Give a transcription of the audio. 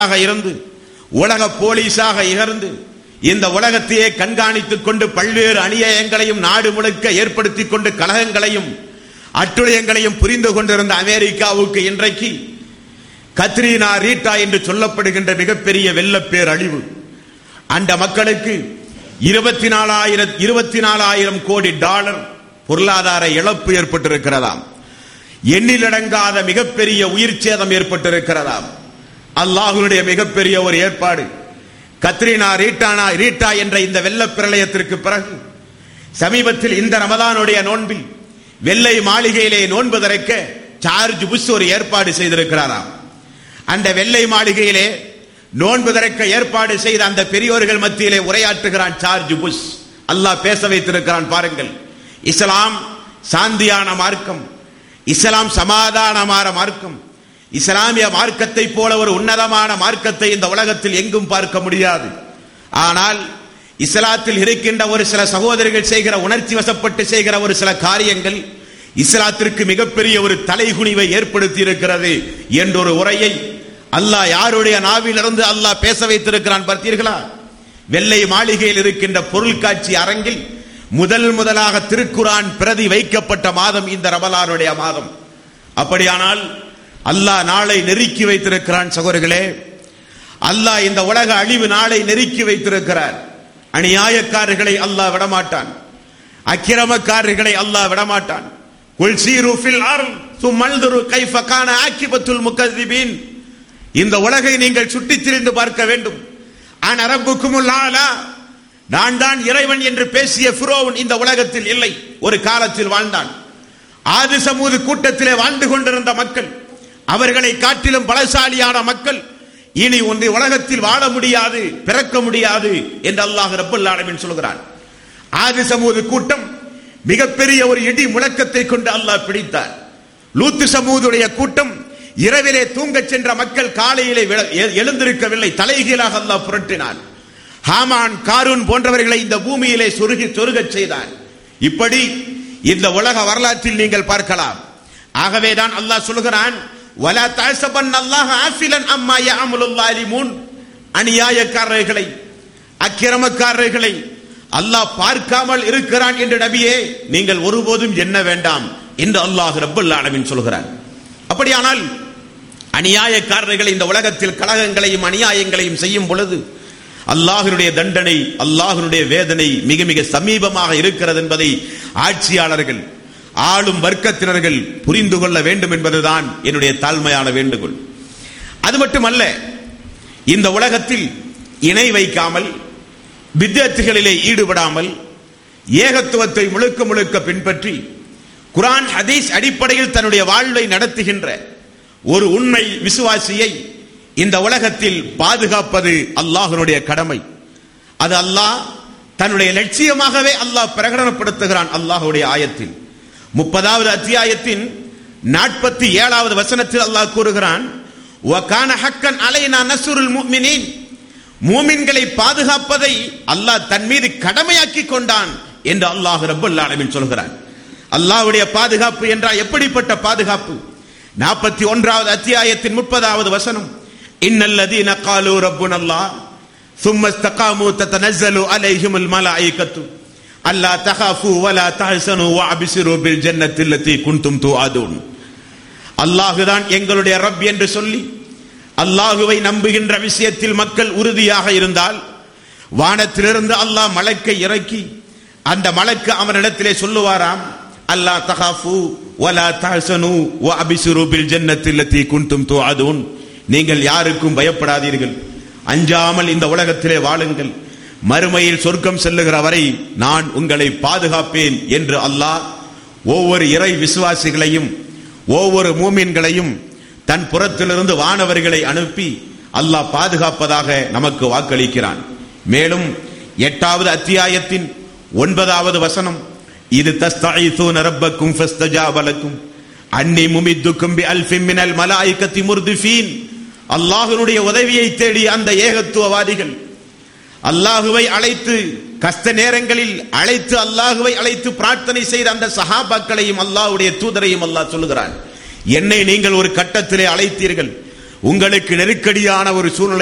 ஆக இருந்து உலக போலீஸாக இகர்ந்து இந்த உலகத்தையே கண்காணித்துக் கொண்டு பல்வேறு அநியாயங்களையும் நாடு முழுக்க ஏற்படுத்திக் கொண்டு கலகங்களையும் அட்டுழியங்களையும் புரிந்து கொண்டிருந்த அமெரிக்காவுக்கு இன்றைக்கு கத்ரீனா ரீட்டா என்று சொல்லப்படுகின்ற மிகப்பெரிய வெள்ளப்பேர் அழிவு அந்த மக்களுக்கு இருபத்தி நாலாயிரம் இருபத்தி நாலாயிரம் கோடி டாலர் பொருளாதார இழப்பு ஏற்பட்டிருக்கிறதாம் எண்ணிலடங்காத மிகப்பெரிய உயிர் சேதம் ஏற்பட்டிருக்கிறதாம் அல்லாஹுடைய மிகப்பெரிய ஒரு ஏற்பாடு கத்ரீனா ரீட்டானா ரீட்டா என்ற இந்த வெள்ள பிரளயத்திற்கு பிறகு சமீபத்தில் இந்த ரமதானுடைய நோன்பில் வெள்ளை மாளிகையிலே நோன்பு திறக்க சார்ஜ் புஷ் ஒரு ஏற்பாடு செய்திருக்கிறாராம் அந்த வெள்ளை மாளிகையிலே நோன்பு திறக்க ஏற்பாடு செய்த அந்த பெரியோர்கள் மத்தியிலே உரையாற்றுகிறான் சார்ஜ் புஷ் அல்லாஹ் பேச வைத்திருக்கிறான் பாருங்கள் இஸ்லாம் சாந்தியான மார்க்கம் இஸ்லாம் சமாதானமான மார்க்கம் இஸ்லாமிய மார்க்கத்தை போல ஒரு உன்னதமான மார்க்கத்தை இந்த உலகத்தில் எங்கும் பார்க்க முடியாது ஆனால் இஸ்லாத்தில் இருக்கின்ற ஒரு சில சகோதரிகள் செய்கிற உணர்ச்சி வசப்பட்டு செய்கிற ஒரு சில காரியங்கள் இஸ்லாத்திற்கு மிகப்பெரிய ஒரு தலைகுனிவை ஏற்படுத்தி இருக்கிறது என்ற ஒரு உரையை அல்லாஹ் யாருடைய நாவிலிருந்து அல்லாஹ் பேச வைத்திருக்கிறான் பார்த்தீர்களா வெள்ளை மாளிகையில் இருக்கின்ற பொருள் காட்சி அரங்கில் முதல் முதலாக திருக்குரான் பிரதி வைக்கப்பட்ட மாதம் இந்த ரமலானுடைய மாதம் அப்படியானால் அல்லாஹ் நாளை நெருக்கி வைத்திருக்கிறான் சகோதரர்களே அல்லாஹ் இந்த உலக அழிவு நாளை நெருக்கி வைத்திருக்கிறார் அநியாயக்காரர்களை அல்லாஹ் விடமாட்டான் அக்கிரமக்காரர்களை அல்லாஹ் விடமாட்டான் குல் சீரு ஃபில் அர்ல் சுமல்துரு கைஃப கான ஆக்கிபத்துல் முக்கதிபீன் இந்த உலகை நீங்கள் சுற்றித் திரிந்து பார்க்க வேண்டும் ஆன் அரபுக்குமுல் ஆலா நான் தான் இறைவன் என்று பேசிய ஃபிரோவன் இந்த உலகத்தில் இல்லை ஒரு காலத்தில் வாழ்ந்தான் ஆதி சமூக கூட்டத்திலே வாழ்ந்து கொண்டிருந்த மக்கள் அவர்களை காட்டிலும் பலசாலியான மக்கள் இனி ஒன்றை உலகத்தில் வாழ முடியாது பிறக்க முடியாது என்று அல்லாஹ் ரப்பல் ஆலமீன் சொல்கிறான் ஆதி சமூக கூட்டம் மிகப்பெரிய ஒரு இடி முழக்கத்தை கொண்டு அல்லாஹ் பிடித்தார் லூத்து சமூகத்துடைய கூட்டம் இரவிலே தூங்கச் சென்ற மக்கள் காலையிலே விழ- எ- எழுந்திருக்கவில்லை தலைகீழாக அல்லாஹ் புரட்டினான் ஹாமான் காரூன் போன்றவர்களை இந்த பூமியிலே சொருகி சொருகச் செய்தான் இப்படி இந்த உலக வரலாற்றில் நீங்கள் பார்க்கலாம் ஆகவேதான் அல்லாஹ் சொல்கிறான் வலா தாசபன் அல்லாஹ் ஆஃபிலன் அம்மா யாமுலுல் லாலிமூன் அநியாயக்காரர்களை அக்கிரமக்காரர்களை அல்லாஹ் பார்க்காமல் இருக்கிறான் என்று நபியே நீங்கள் ஒருபோதும் எண்ண வேண்டாம் என்று அல்லாஹ் ரப்பல் ஆலமீன் சொல்கிறான் அப்படியானால் அநியாயக்காரர்கள் இந்த உலகத்தில் கலகங்களையும் அநியாயங்களையும் செய்யும் பொழுது அல்லாஹினுடைய தண்டனை அல்லாஹினுடைய வேதனை மிக மிக சமீபமாக இருக்கிறது என்பதை ஆட்சியாளர்கள் ஆளும் வர்க்கத்தினர்கள் புரிந்து கொள்ள வேண்டும் என்பதுதான் என்னுடைய தாழ்மையான வேண்டுகோள் அது மட்டுமல்ல இந்த உலகத்தில் இணை வைக்காமல் வித்தியார்த்திகளிலே ஈடுபடாமல் ஏகத்துவத்தை முழுக்க முழுக்க பின்பற்றி குரான் ஹதீஸ் அடிப்படையில் தன்னுடைய வாழ்வை நடத்துகின்ற ஒரு உண்மை விசுவாசியை இந்த உலகத்தில் பாதுகாப்பது அல்லாஹ்வினுடைய கடமை அது அல்லாஹ் தன்னுடைய லட்சியமாகவே அல்லாஹ் பிரகடனப்படுத்துகிறான் அல்லாஹ்வுடைய ஆயத்தில் முப்பதாவது அத்தியாயத்தின் நாற்பத்தி ஏழாவது வசனத்தில் அல்லாஹ் கூறுகிறான் وَكَانَ حَقًّا عَلَيْنَا نَصْرُ الْمُؤْمِنِينَ மூமின்களை பாதுகாப்பதை அல்லாஹ் தன் மீது கடமையாக்கி கொண்டான் என்று அல்லாஹ் ரப்பல் ஆலமீன் சொல்கிறான் அல்லாஹ்வுடைய பாதுகாப்பு என்றால் எப்படிப்பட்ட பாதுகாப்பு நாற்பத்தி ஒன்றாவது அத்தியாயத்தின் முப்பதாவது வசனம் இன்னல்லதீன காலு ரப்புன் அல்லாஹ் ثم استقاموا تتنزل عليهم الملائكة ألا تخافوا ولا تحزنوا وابشروا بالجنة التي كنتم توعدون அல்லாஹுதான் எங்களுடைய ரப் என்று சொல்லி அல்லாஹுவை நம்புகின்ற விஷயத்தில் மக்கள் உறுதியாக இருந்தால் வானத்திலிருந்து அல்லாஹ் மலக்கை இறக்கி அந்த மலக்கு அவனிடத்திலே சொல்லுவாராம் அல்லாஹ் தகாஃபு வலா தஹசனு வ அபிசுரு பில் ஜன்னத்தில் லத்தி குன்தும் துஆதுன் நீங்கள் யாருக்கும் பயப்படாதீர்கள் அஞ்சாமல் இந்த உலகத்திலே வாழுங்கள் மறுமையில் சொர்க்கம் செல்லுகிற வரை நான் உங்களை பாதுகாப்பேன் என்று அல்லாஹ் ஒவ்வொரு இறை விசுவாசிகளையும் ஒவ்வொரு மூமின்களையும் தன் புறத்திலிருந்து வானவர்களை அனுப்பி அல்லாஹ் பாதுகாப்பதாக நமக்கு வாக்களிக்கிறான் மேலும் எட்டாவது அத்தியாயத்தின் ஒன்பதாவது வசனம் இது தஸ்தஈசூன ரப்பக்கும் ஃபஸ்தஜாப லக்கும் அன்னி முமித்துக்கும் பி அல்ஃபின் மினல் மலாயிகத்தி முர்திஃபீன் அல்லாஹ்வினுடைய உதவியை தேடி அந்த ஏகத்துவவாதிகள் அல்லாஹுவை அழைத்து கஷ்ட நேரங்களில் அழைத்து அல்லாஹுவை அழைத்து பிரார்த்தனை செய்த அந்த சஹாபாக்களையும் அல்லாஹ்வுடைய தூதரையும் அல்லாஹ் சொல்லுகிறான் என்னை நீங்கள் ஒரு கட்டத்திலே அழைத்தீர்கள் உங்களுக்கு நெருக்கடியான ஒரு சூழ்நிலை